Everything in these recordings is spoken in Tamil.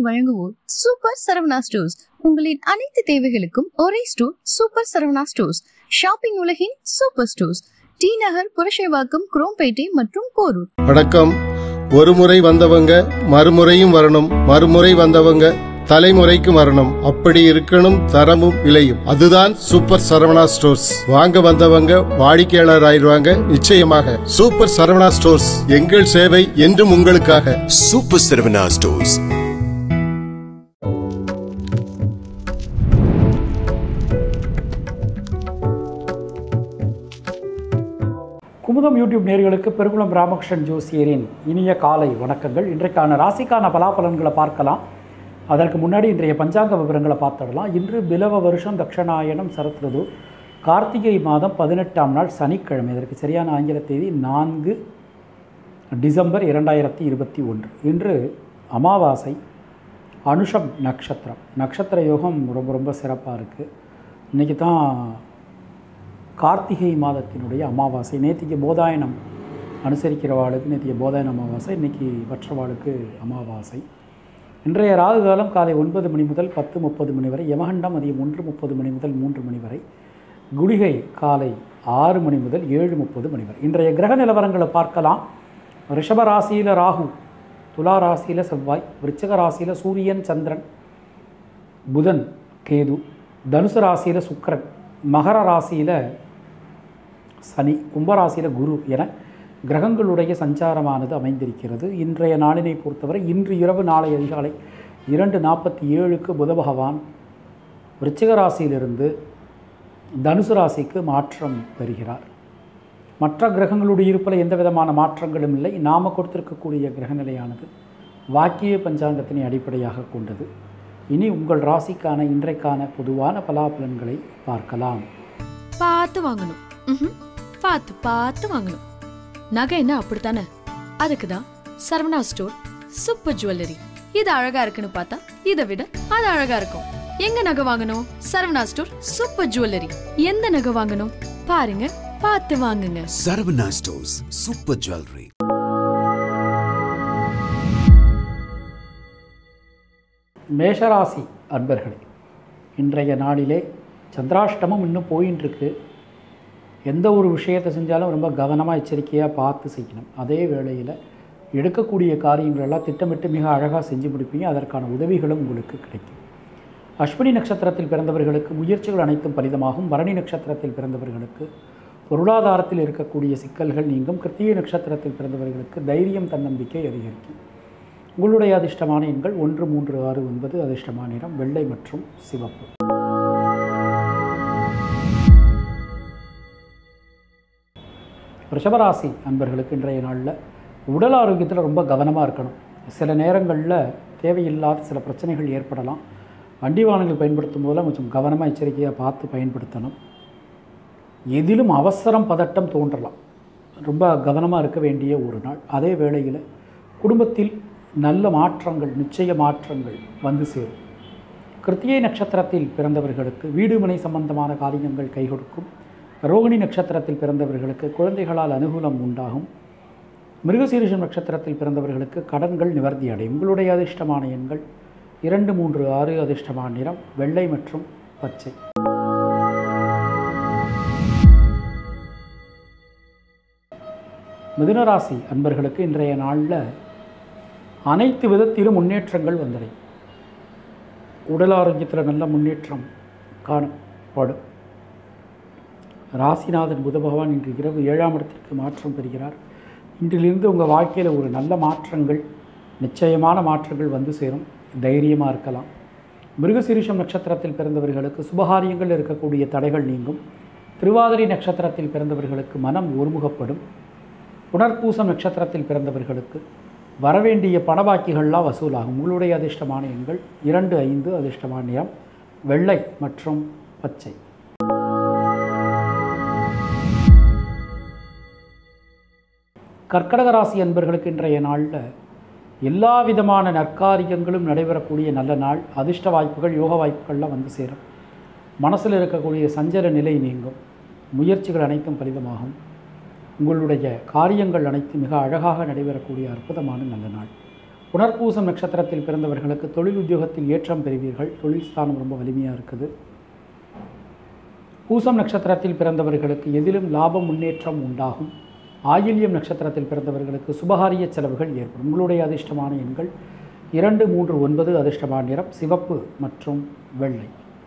வழங்குவோர் சூப்பர் சரவணா ஸ்டோர்ஸ் உங்களின் அனைத்து தேவைகளுக்கும் ஒரே store super Saravana stores shopping உலகின் super stores T Nagar Purasaiwakkam Chromepet மற்றும் போரூர் வணக்கம் ஒரு முறை வந்தவங்க மறுமுறையும் வரணும் மறுமுறை வந்தவங்க தலைமுறைக்கு வரணும் அப்படி இருக்கணும் தரமும் விலையும் அதுதான் சூப்பர் சரவணா ஸ்டோர்ஸ் வாங்க வந்தவங்க வாடிக்கையாளர் ஆயிடுவாங்க நிச்சயமாக சூப்பர் சரவணா ஸ்டோர்ஸ் எங்கள் சேவை என்றும் உங்களுக்காக Super Saravana Stores. Kumudam YouTube நேர்களுக்கு பெருங்குளம் ராமகிருஷ்ணன் ஜோசியரின் இனிய காலை வணக்கங்கள் இன்றைக்கான ராசிக்கான பலாபலன்களை பார்க்கலாம் அதற்கு முன்னாடி இன்றைய பஞ்சாங்க விவரங்களை பார்த்துடலாம் இன்று பிலவ வருஷம் தக்ஷணாயனம் சரத்ருது கார்த்திகை மாதம் பதினெட்டாம் நாள் சனிக்கிழமை இதற்கு சரியான ஆங்கில தேதி நான்கு டிசம்பர் இரண்டாயிரத்தி இருபத்தி ஒன்று இன்று அமாவாசை அனுஷம் நட்சத்திரம் நட்சத்திர யோகம் ரொம்ப ரொம்ப சிறப்பாக இருக்குது இன்றைக்கி தான் கார்த்திகை மாதத்தினுடைய அமாவாசை நேத்திக்கு போதாயனம் அனுசரிக்கிறவாளுக்கு நேத்திக்கு போதாயன அமாவாசை இன்றைக்கி மற்றவாளுக்கு அமாவாசை இன்றைய ராகு காலம் காலை ஒன்பது மணி முதல் பத்து முப்பது மணி வரை யமகண்டம் மதியம் ஒன்று முப்பது மணி முதல் மூன்று மணி வரை குளிகை காலை ஆறு மணி முதல் ஏழு முப்பது மணி வரை இன்றைய கிரக நிலவரங்களை பார்க்கலாம் ரிஷப ராசியில் ராகு துலா ராசியில் செவ்வாய் விருச்சிக ராசியில் சூரியன் சந்திரன் புதன் கேது தனுசு ராசியில் சுக்கிரன் மகர ராசியில் சனி கும்பராசியில் குரு என கிரகங்களுடைய சஞ்சாரமானது அமைந்திருக்கிறது இன்றைய நாளினை பொறுத்தவரை இன்று இரவு நாளை அதிகாலை இரண்டு நாற்பத்தி ஏழுக்கு புத பகவான் விருச்சிக ராசியிலிருந்து தனுசு ராசிக்கு மாற்றம் பெறுகிறார் மற்ற கிரகங்களுடைய இருப்பில் எந்த விதமான மாற்றங்களும் இல்லை நாம் கொடுத்திருக்கக்கூடிய கிரகநிலையானது வாக்கிய பஞ்சாங்கத்தினை அடிப்படையாக கொண்டது இனி உங்கள் ராசிக்கான இன்றைக்கான பொதுவான பலாபலன்களை பார்க்கலாம் பார்த்து வாங்கணும் ம்ஹும். பார்த்து பார்த்து வாங்கணும் நகை என்ன அப்படித்தானே அதுக்கு தான் சரவணா ஸ்டோர் சூப்பர் ஜுவல்லரி இது அழகா இருக்குன்னு பார்த்தா இதை விட அது அழகா இருக்கும் எங்க நகை வாங்கணும் சரவணா ஸ்டோர் சூப்பர் ஜுவல்லரி எந்த நகை வாங்கணும் பாருங்க பார்த்து வாங்குங்க Saravana Stores. Super Jewelry. மேஷராசி அன்பர்களே இன்றைய நாளிலே சந்திராஷ்டமம் இன்னும் போயின்னு இருக்கு எந்த ஒரு விஷயத்தை செஞ்சாலும் ரொம்ப கவனமாக எச்சரிக்கையாக பார்த்து செய்யணும் அதே வேளையில் எடுக்கக்கூடிய காரியங்கள் எல்லாம் திட்டமிட்டு மிக அழகாக செஞ்சு முடிப்பீங்க அதற்கான உதவிகளும் உங்களுக்கு கிடைக்கும் அஸ்வினி நட்சத்திரத்தில் பிறந்தவர்களுக்கு முயற்சிகள் அனைத்தும் பலிதமாகும் பரணி நட்சத்திரத்தில் பிறந்தவர்களுக்கு பொருளாதாரத்தில் இருக்கக்கூடிய சிக்கல்கள் நீங்கும் கிருத்திகை நட்சத்திரத்தில் பிறந்தவர்களுக்கு தைரியம் தன்னம்பிக்கை அதிகரிக்கும் உங்களுடைய அதிர்ஷ்டமான எண்கள் ஒன்று மூன்று ஆறு ஒன்பது அதிர்ஷ்டமான நிறம் வெள்ளை மற்றும் சிவப்பு ரிஷபராசி அன்பர்களுக்கு இன்றைய நாளில் உடல் ஆரோக்கியத்தில் ரொம்ப கவனமாக இருக்கணும் சில நேரங்களில் தேவையில்லாத சில பிரச்சனைகள் ஏற்படலாம் வண்டி வாகனங்கள் பயன்படுத்தும் போதெல்லாம் கொஞ்சம் கவனமாக எச்சரிக்கையாக பார்த்து பயன்படுத்தணும் எதிலும் அவசரம் பதட்டம் தோன்றலாம் ரொம்ப கவனமாக இருக்க வேண்டிய ஒரு நாள் அதே வேளையில் குடும்பத்தில் நல்ல மாற்றங்கள் நிச்சய மாற்றங்கள் வந்து சேரும் கிருத்திகை நட்சத்திரத்தில் பிறந்தவர்களுக்கு வீடு மனை சம்பந்தமான காரியங்கள் கை கொடுக்கும் ரோகிணி நட்சத்திரத்தில் பிறந்தவர்களுக்கு குழந்தைகளால் அனுகூலம் உண்டாகும் மிருகசீரிஷம் நட்சத்திரத்தில் பிறந்தவர்களுக்கு கடன்கள் நிவர்த்தி அடையும் உங்களுடைய அதிர்ஷ்டமான எண்கள் இரண்டு மூன்று ஆறு அதிர்ஷ்டமான நிறம் வெள்ளை மற்றும் பச்சை மிதுனராசி அன்பர்களுக்கு இன்றைய நாளில் அனைத்து விதத்திலும் முன்னேற்றங்கள் வந்தடையும் உடல் ஆரோக்கியத்தில் நல்ல முன்னேற்றம் காணப்படும் ராசிநாதன் புத பகவான் இன்று இரவு ஏழாம் இடத்திற்கு மாற்றம் பெறுகிறார் இன்றிலிருந்து உங்கள் வாழ்க்கையில் ஒரு நல்ல மாற்றங்கள் நிச்சயமான மாற்றங்கள் வந்து சேரும் தைரியமாக இருக்கலாம் மிருகசீரிஷம் நட்சத்திரத்தில் பிறந்தவர்களுக்கு சுபகாரியங்கள் இருக்கக்கூடிய தடைகள் நீங்கும் திருவாதிரை நட்சத்திரத்தில் பிறந்தவர்களுக்கு மனம் ஒருமுகப்படும் புனர்பூசம் நட்சத்திரத்தில் பிறந்தவர்களுக்கு வரவேண்டிய பணபாக்கிகள்லாம் வசூலாகும் உங்களுடைய அதிர்ஷ்டமான எண்கள் இரண்டு ஐந்து அதிர்ஷ்டமான நிறம் வெள்ளை மற்றும் பச்சை கர்க்கடக ராசி அன்பர்களுக்கு இன்றைய நாளில் எல்லா விதமான நற்காரியங்களும் நடைபெறக்கூடிய நல்ல நாள் அதிர்ஷ்ட வாய்ப்புகள் யோக வாய்ப்புகள்லாம் வந்து சேரும் மனசில் இருக்கக்கூடிய சஞ்சல நிலை நீங்கும் முயற்சிகள் அனைத்தும் பலிதமாகும் உங்களுடைய காரியங்கள் அனைத்தும் மிக அழகாக நடைபெறக்கூடிய அற்புதமான நல்ல நாள் புனர்பூசம் நட்சத்திரத்தில் பிறந்தவர்களுக்கு தொழில் உத்தியோகத்தில் ஏற்றம் பெறுவீர்கள் தொழில் ஸ்தானம் ரொம்ப வலிமையாக இருக்குது பூசம் நட்சத்திரத்தில் பிறந்தவர்களுக்கு எதிலும் லாபம் முன்னேற்றம் உண்டாகும் ஆயில்யம் நட்சத்திரத்தில் பிறந்தவர்களுக்கு சுபகாரிய செலவுகள் ஏற்படும் உங்களுடைய அதிர்ஷ்டமான எண்கள் இரண்டு மூன்று ஒன்பது அதிர்ஷ்டமான நிறம் சிவப்பு மற்றும் வெள்ளை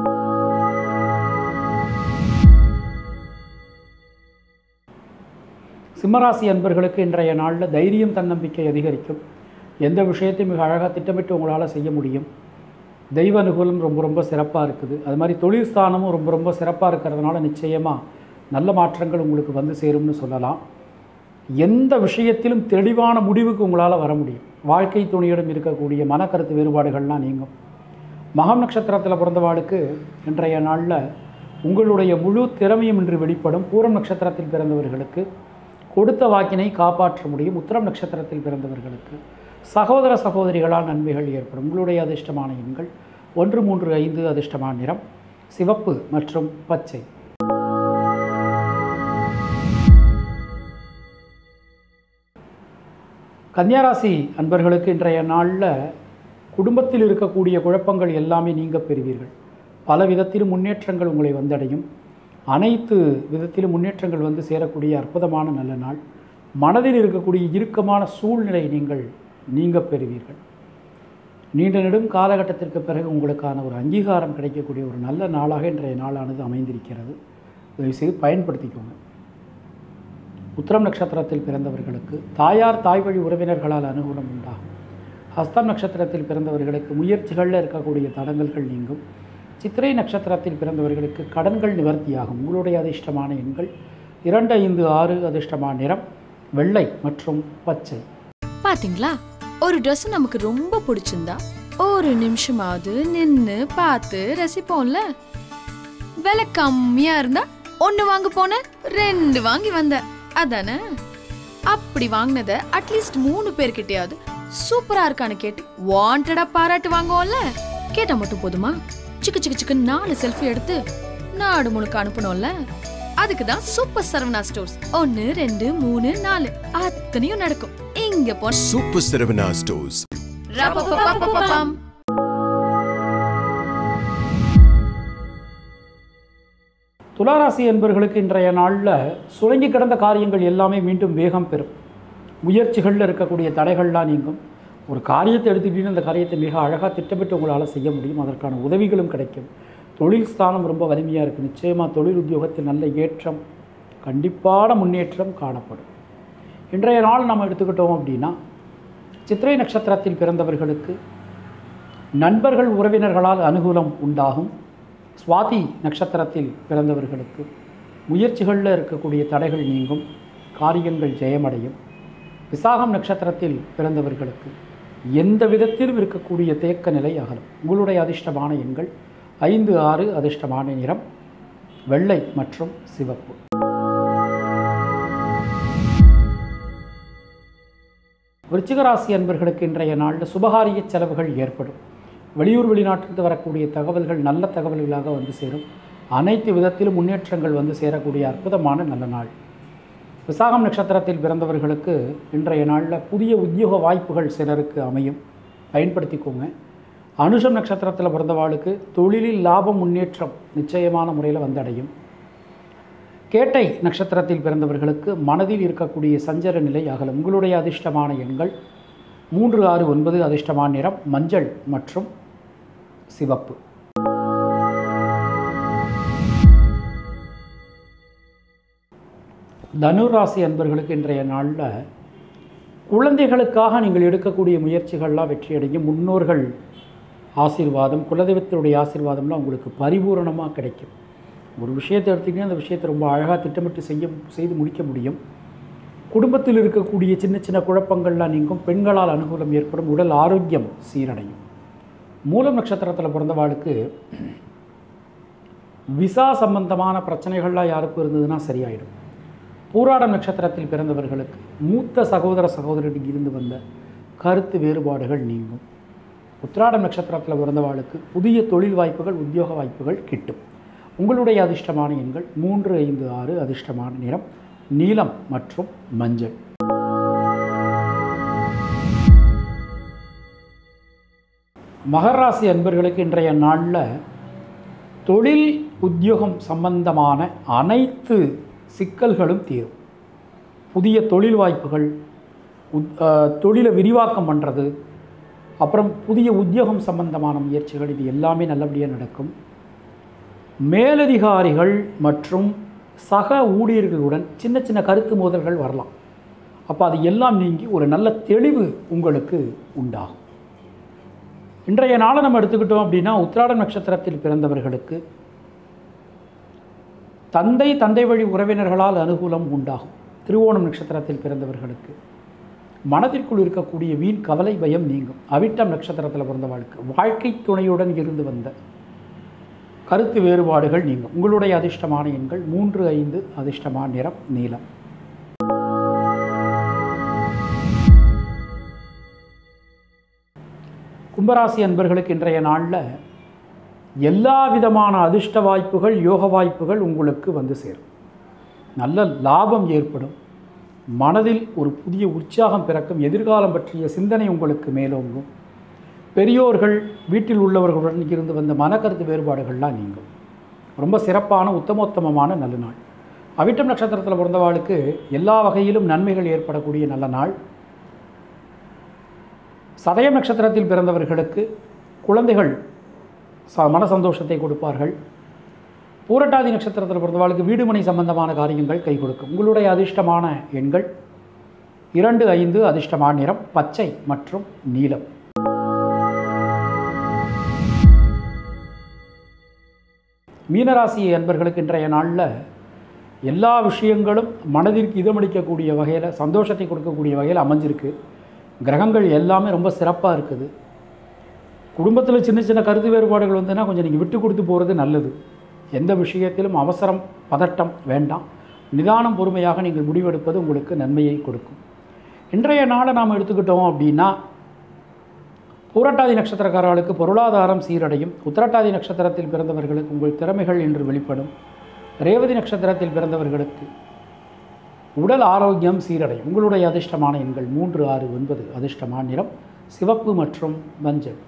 சிம்மராசி அன்பர்களுக்கு இன்றைய நாளில் தைரியம் தன்னம்பிக்கை அதிகரிக்கும் எந்த விஷயத்தையும் மிக அழகாக திட்டமிட்டு உங்களால் செய்ய முடியும் தெய்வ அனுகூலம் ரொம்ப ரொம்ப சிறப்பாக இருக்குது அது மாதிரி தொழில் ஸ்தானமும் ரொம்ப ரொம்ப சிறப்பாக இருக்கிறதுனால நிச்சயமாக நல்ல மாற்றங்கள் உங்களுக்கு வந்து சேரும்னு சொல்லலாம் எந்த விஷயத்திலும் தெளிவான முடிவுக்கு உங்களால் வர முடியும் வாழ்க்கை துணையிடம் இருக்கக்கூடிய மனக்கருத்து வேறுபாடுகள்லாம் நீங்கும் மகம் நட்சத்திரத்தில் பிறந்தவாளுக்கு இன்றைய நாளில் உங்களுடைய முழு திறமையும் இன்று வெளிப்படும் பூரம் நட்சத்திரத்தில் பிறந்தவர்களுக்கு கொடுத்த வாக்கினை காப்பாற்ற முடியும் உத்திரம் நட்சத்திரத்தில் பிறந்தவர்களுக்கு சகோதர சகோதரிகளால் நன்மைகள் ஏற்படும் உங்களுடைய அதிர்ஷ்டமான எண்கள் ஒன்று மூன்று ஐந்து அதிர்ஷ்டமான நிறம் சிவப்பு மற்றும் பச்சை கன்னியாராசி அன்பர்களுக்கு இன்றைய நாளில் குடும்பத்தில் இருக்கக்கூடிய குழப்பங்கள் எல்லாமே நீங்க பெறுவீர்கள் பல விதத்திலும் முன்னேற்றங்கள் உங்களை வந்தடையும் அனைத்து விதத்திலும் முன்னேற்றங்கள் வந்து சேரக்கூடிய அற்புதமான நல்ல நாள் மனதில் இருக்கக்கூடிய இறுக்கமான சூழ்நிலை நீங்கள் நீங்க பெறுவீர்கள் நீண்ட நெடும் காலகட்டத்திற்கு பிறகு உங்களுக்கான ஒரு அங்கீகாரம் கிடைக்கக்கூடிய ஒரு நல்ல நாளாக இன்றைய நாளானது அமைந்திருக்கிறது தயவுசெய்து பயன்படுத்திக்கோங்க உத்திரம் நட்சத்திரத்தில் பிறந்தவர்களுக்கு தாயார் தாய் வழி உறவினர்களால் அனுகூலம் உண்டாகும் ஹஸ்தம் நட்சத்திரத்தில் பிறந்தவர்களுக்கு முயற்சிகளில் இருக்கக்கூடிய தடங்கல்கள் நீங்கும் சித்திரை நட்சத்திரத்தில் பிறந்தவர்களுக்கு கடன்கள் நிவர்த்தியாகும் உங்களுடைய அதிர்ஷ்டமான எண்கள் இரண்டு ஐந்து ஆறு அதிர்ஷ்டமான நிறம் வெள்ளை மற்றும் பச்சை பாத்தீங்களா ஒரு Dress நமக்கு ரொம்ப பிடிச்சிருந்தா ஒரு நிமிஷமாவது நின்னு பார்த்து ரசிப்போம்ல விலை கம்மியா இருந்தா ஒண்ணு வாங்க போன ரெண்டு வாங்கி வந்த அதானே அப்படி வாங்கினத அட்லீஸ்ட் மூணு பேர்கிட்டயாவது சூப்பரா இருக்கான்னு கேட்டு வாண்டடா பாராட்டு வாங்குவோம்ல கேட்டா மட்டும் போதுமா சிக்கு சிக்கு சிக்கு நாலு செல்ஃபி எடுத்து நாடு முழுக்க அனுப்பணும்ல அதுக்கு தான் சூப்பர் சரவணா ஸ்டோர்ஸ் ஒன்னு ரெண்டு மூணு நாலு அத்தனையும் நடக்கும் இங்க போ Super Saravana Stores. ரப்பப்பப்பப்பப்பம். துளாராசி என்பவர்களுக்கு இன்றைய நாளில் சுருங்கி கிடந்த காரியங்கள் எல்லாமே மீண்டும் வேகம் பெறும் முயற்சிகளில் இருக்கக்கூடிய தடைகள்லாம் நீங்கும் ஒரு காரியத்தை எடுத்துக்கிட்டீங்கன்னா அந்த காரியத்தை மிக அழகாக திட்டமிட்டு உங்களால் செய்ய முடியும் அதற்கான உதவிகளும் கிடைக்கும் தொழில் ஸ்தானம் ரொம்ப வலிமையாக இருக்குது நிச்சயமாக தொழில் உத்தியோகத்தில் நல்ல ஏற்றம் கண்டிப்பான முன்னேற்றம் காணப்படும் இன்றைய நாள் நம்ம எடுத்துக்கிட்டோம் அப்படின்னா சித்திரை நட்சத்திரத்தில் பிறந்தவர்களுக்கு நண்பர்கள் உறவினர்களால் அனுகூலம் உண்டாகும் சுவாதி நட்சத்திரத்தில் பிறந்தவர்களுக்கு முயற்சிகளில் இருக்கக்கூடிய தடைகள் நீங்கும் காரியங்கள் ஜெயமடையும் விசாகம் நட்சத்திரத்தில் பிறந்தவர்களுக்கு எந்த விதத்திலும் இருக்கக்கூடிய தேக்க நிலை அகலும் உங்களுடைய அதிர்ஷ்டமான எண்கள் ஐந்து ஆறு அதிர்ஷ்டமான நிறம் வெள்ளை மற்றும் சிவப்பு விருச்சிகராசி அன்பர்களுக்கு இன்றைய நாளில் சுபகாரிய செலவுகள் ஏற்படும் வெளியூர் வெளிநாட்டிலிருந்து வரக்கூடிய தகவல்கள் நல்ல தகவல்களாக வந்து சேரும் அனைத்து விதத்திலும் முன்னேற்றங்கள் வந்து சேரக்கூடிய அற்புதமான நல்ல நாள் விசாகம் நட்சத்திரத்தில் பிறந்தவர்களுக்கு இன்றைய நாளில் புதிய உத்தியோக வாய்ப்புகள் சிலருக்கு அமையும் பயன்படுத்திக்கோங்க அனுஷம் நட்சத்திரத்தில் பிறந்தவாளுக்கு தொழிலில் லாபம் முன்னேற்றம் நிச்சயமான முறையில் வந்தடையும் கேட்டை நட்சத்திரத்தில் பிறந்தவர்களுக்கு மனதில் இருக்கக்கூடிய சஞ்சல நிலை அகலும் உங்களுடைய அதிர்ஷ்டமான எண்கள் மூன்று ஆறு ஒன்பது அதிர்ஷ்டமான நிறம் மஞ்சள் மற்றும் சிவப்பு தனுராசி அன்பர்களுக்கு இன்றைய நாளில் குழந்தைகளுக்காக நீங்கள் எடுக்கக்கூடிய முயற்சிகள்லாம் வெற்றியடையும் முன்னோர்கள் ஆசீர்வாதம் குலதெய்வத்தினுடைய ஆசீர்வாதம்லாம் உங்களுக்கு பரிபூரணமாக கிடைக்கும் ஒரு விஷயத்தை எடுத்திங்கன்னா அந்த விஷயத்தை ரொம்ப அழகாக திட்டமிட்டு செய்ய செய்து முடிக்க முடியும் குடும்பத்தில் இருக்கக்கூடிய சின்ன சின்ன குழப்பங்கள்லாம் நீங்கும் பெண்களால் அனுகூலம் ஏற்படும் உடல் ஆரோக்கியம் சீரடையும் மூலம் நட்சத்திரத்தில் பிறந்தவாளுக்கு விசா சம்பந்தமான பிரச்சனைகள்லாம் யாருக்கும் இருந்ததுன்னா சரியாயிடும் பூராடம் நட்சத்திரத்தில் பிறந்தவர்களுக்கு மூத்த சகோதர சகோதரிக்கு இருந்து வந்த கருத்து வேறுபாடுகள் நீங்கும் உத்திராடம் நட்சத்திரத்தில் பிறந்தவாளுக்கு புதிய தொழில் வாய்ப்புகள் உத்தியோக வாய்ப்புகள் கிட்டும் உங்களுடைய அதிர்ஷ்டமான எண்கள் மூன்று ஐந்து ஆறு அதிர்ஷ்டமான நிறம் நீலம் மற்றும் மஞ்சள் மகர ராசி அன்பர்களுக்கு இன்றைய நாளில் தொழில் உத்தியோகம் சம்பந்தமான அனைத்து சிக்கல்களும் தீரும் புதிய தொழில் வாய்ப்புகள் உத் அஹ், தொழிலை விரிவாக்கம் பண்ணுறது அப்புறம் புதிய உத்தியோகம் சம்பந்தமான முயற்சிகள் இது எல்லாமே நல்லபடியாக நடக்கும் மேலதிகாரிகள் மற்றும் சக ஊழியர்களுடன் சின்ன சின்ன கருத்து மோதல்கள் வரலாம் அப்போ அது எல்லாம் நீங்கி ஒரு நல்ல தெளிவு உங்களுக்கு உண்டாகும் இன்றைய நாளை நம்ம எடுத்துக்கிட்டோம் அப்படின்னா உத்திராட நட்சத்திரத்தில் பிறந்தவர்களுக்கு தந்தை தந்தை வழி உறவினர்களால் அனுகூலம் உண்டாகும் திருவோணம் நட்சத்திரத்தில் பிறந்தவர்களுக்கு மனதிற்குள் இருக்கக்கூடிய வீண் கவலை பயம் நீங்கும் அவிட்டம் நட்சத்திரத்தில் பிறந்தவர்களுக்கு வாழ்க்கை துணையுடன் இருந்து வந்த கருத்து வேறுபாடுகள் நீங்கும் உங்களுடைய அதிர்ஷ்டமான எண்கள் மூன்று ஐந்து அதிர்ஷ்டமான நிறம் நீலம் கும்பராசி அன்பர்களுக்கு இன்றைய நாளில் எல்லா விதமான அதிர்ஷ்ட வாய்ப்புகள் யோக வாய்ப்புகள் உங்களுக்கு வந்து சேரும் நல்ல லாபம் ஏற்படும் மனதில் ஒரு புதிய உற்சாகம் பிறக்கும் எதிர்காலம் பற்றிய சிந்தனை உங்களுக்கு மேலோங்கும் பெரியோர்கள் வீட்டில் உள்ளவர்களுடன் இருந்து வந்த மனக்கருத்து வேறுபாடுகள்லாம் நீங்கும் ரொம்ப சிறப்பான உத்தமோத்தமமான நல்ல நாள் அவிட்டம் நட்சத்திரத்தில் பிறந்தவாளுக்கு எல்லா வகையிலும் நன்மைகள் ஏற்படக்கூடிய நல்ல நாள் சதயம் நட்சத்திரத்தில் பிறந்தவர்களுக்கு குழந்தைகள் ச மன சந்தோஷத்தை கொடுப்பார்கள் பூரட்டாதி நட்சத்திரத்தில் பிறந்தவாளுக்கு வீடுமனை சம்பந்தமான காரியங்கள் கை கொடுக்கும் உங்களுடைய அதிர்ஷ்டமான எண்கள் இரண்டு ஐந்து அதிர்ஷ்டமான நிறம் பச்சை மற்றும் நீலம் மீனராசி அன்பர்களுக்கு இன்றைய நாளில் எல்லா விஷயங்களும் மனதிற்கு இதமளிக்கக்கூடிய வகையில் சந்தோஷத்தை கொடுக்கக்கூடிய வகையில் அமைஞ்சிருக்கு கிரகங்கள் எல்லாமே ரொம்ப சிறப்பாக இருக்குது குடும்பத்தில் சின்ன சின்ன கருத்து வேறுபாடுகள் வந்துன்னா கொஞ்சம் நீங்கள் விட்டு கொடுத்து போகிறது நல்லது எந்த விஷயத்திலும் அவசரம் பதட்டம் வேண்டாம் நிதானம் பொறுமையாக நீங்கள் முடிவெடுப்பது உங்களுக்கு நன்மையை கொடுக்கும் இன்றைய நாளை நாம் எடுத்துக்கிட்டோம் அப்படின்னா பூரட்டாதி நட்சத்திரக்காரர்களுக்கு பொருளாதாரம் சீரடையும் உத்திரட்டாதி நட்சத்திரத்தில் பிறந்தவர்களுக்கு உங்கள் திறமைகள் என்று வெளிப்படும் ரேவதி நட்சத்திரத்தில் பிறந்தவர்களுக்கு உடல் ஆரோக்கியம் சீரடையும் உங்களுடைய அதிர்ஷ்டமான எண்கள் மூன்று ஆறு ஒன்பது அதிர்ஷ்டமான நிறம் சிவப்பு மற்றும் மஞ்சள்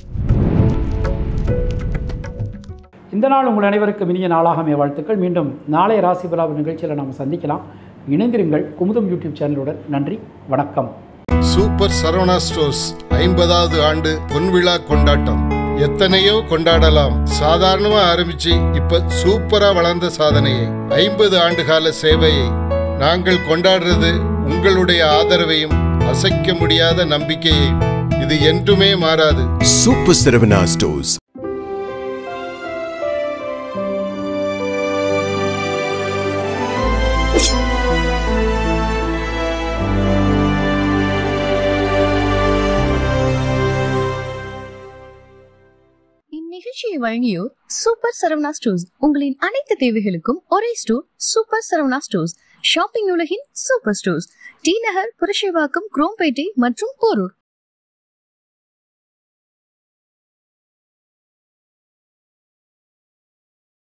இந்த நாள் உங்கள் அனைவருக்கும் இனிய நாளாக மே வாழ்த்துக்கள் மீண்டும் நாளைய ராசி பலாப நிகழ்ச்சியில் நாம் சந்திக்கலாம் இணைந்திருங்கள் குமுதம் யூடியூப் சேனலுடன் நன்றி வணக்கம் சூப்பர் சரவணா ஸ்டோர்ஸ் ஐம்பதாவது ஆண்டு பொன்விழா கொண்டாட்டம் எத்தனையோ கொண்டாடலாம் சாதாரணமா ஆரம்பிச்சு இப்ப சூப்பரா வளர்ந்த சாதனையை ஐம்பது ஆண்டு கால சேவையை நாங்கள் கொண்டாடுறது உங்களுடைய ஆதரவையும் அசைக்க முடியாத நம்பிக்கையையும் இது என்றுமே மாறாது Super Saravana Stores. இந்நிகழ்ச்சியை வழங்கியோர் சூப்பர் சரவணா ஸ்டோர்ஸ் உங்களின் அனைத்து தேவைகளுக்கும் ஒரே store super Saravana stores shopping உலகின் super stores T Nagar Purasaiwakkam Chromepet மற்றும் போரூர்